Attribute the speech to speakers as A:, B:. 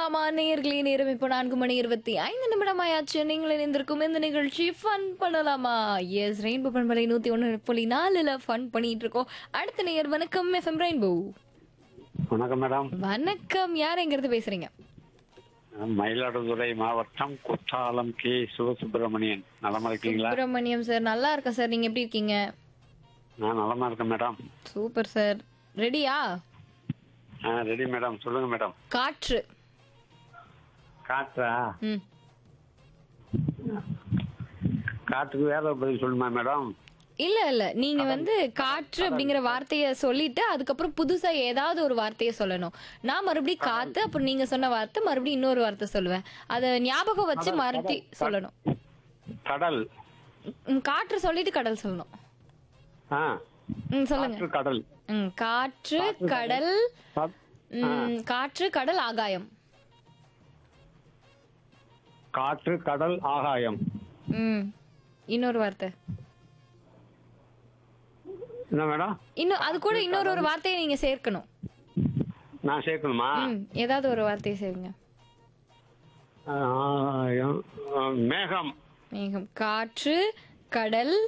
A: பண்ணலாமா நேர்களே நேரம் இப்போ நான்கு மணி இருபத்தி ஐந்து நிமிடம் ஆயாச்சு நீங்கள் இணைந்திருக்கும் இந்த நிகழ்ச்சி ஃபன் பண்ணலாமா எஸ் ரெயின்போ பண்பலை நூத்தி ஒன்று புள்ளி நாலுல ஃபன் பண்ணிட்டு இருக்கோம் அடுத்த நேர் வணக்கம் எஃப்எம் ரெயின்போ
B: வணக்கம் மேடம்
A: வணக்கம் யார் எங்கிறது பேசுறீங்க
B: மயிலாடுதுறை மாவட்டம் குற்றாலம் கே சிவசுப்பிரமணியன் நலமா இருக்கீங்களா
A: சுப்பிரமணியம் சார் நல்லா இருக்கேன் சார் நீங்க எப்படி இருக்கீங்க
B: நான் நலமா இருக்கேன் மேடம்
A: சூப்பர் சார் ரெடியா
B: ஆ ரெடி மேடம் சொல்லுங்க மேடம்
A: காற்று
B: காற்றா
A: ம்
B: காற்றுக்கு வேற ஒரு பதில் சொல்லுமா மேடம்
A: இல்ல இல்ல நீங்க வந்து காற்று அப்படிங்கிற வார்த்தைய சொல்லிட்டு அதுக்கப்புறம் புதுசா ஏதாவது ஒரு வார்த்தைய சொல்லணும் நான் மறுபடியும் காத்து அப்புறம் நீங்க சொன்ன வார்த்தை மறுபடியும் இன்னொரு வார்த்தை சொல்லுவேன் அத ஞாபகம் வச்சு மறுபடி சொல்லணும்
B: கடல்
A: ம், காற்று சொல்லிட்டு கடல் சொல்லணும்
B: ஆ
A: ம், சொல்லுங்க
B: காற்று கடல்
A: ம், காற்று கடல்
B: கா-
A: ம், காற்று கடல் ஆகாயம்
B: காற்று கடல் ஆகாயம்
A: ம் இன்னொரு வார்த்தை
B: என்ன மேடம்
A: இன்னும் அது கூட இன்னொரு ஒரு வார்த்தையை நீங்க சேர்க்கணும்
B: நான் சேர்க்கணுமா
A: ம் ஏதாவது ஒரு வார்த்தையை சேருங்க
B: ஆகாயம் ஆ, மேகம்
A: மேகம் காற்று கடல்